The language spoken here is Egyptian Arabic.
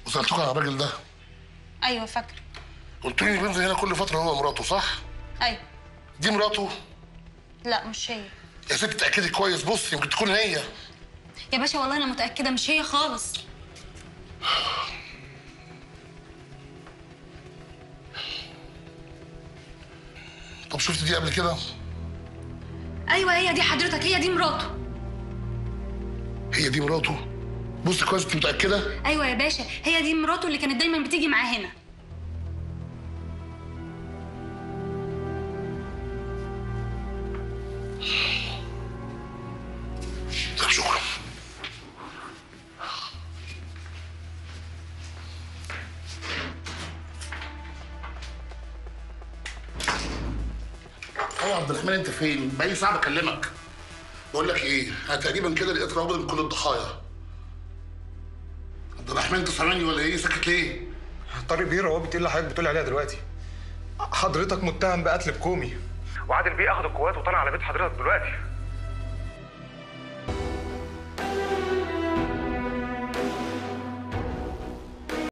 وسالتكم على الراجل ده ايوه فاكره قلت لي بينزل هنا كل فتره هو ومراته صح ايوه دي مراته لا مش هي يا ست اتاكدي كويس بص يمكن تكون هي يا باشا والله انا متاكده مش هي خالص طب شفت دي قبل كده ايوه هي دي حضرتك هي دي مراته هي دي مراته بص كويس انت متاكده ايوه يا باشا هي دي مراته اللي كانت دايما بتيجي معاه هنا طب شكرا ايه يا عبد الرحمن انت فين؟ بقالي ساعه بكلمك بقول لك ايه انا تقريبا كده لقيت روابط من كل الضحايا عبد الرحمن انت سامعني ولا ايه ساكت ليه؟ طارق بيه روابط ايه اللي حضرتك بتقول عليها دلوقتي؟ حضرتك متهم بقتل بكومي وعادل بيه اخد القوات وطلع على بيت حضرتك دلوقتي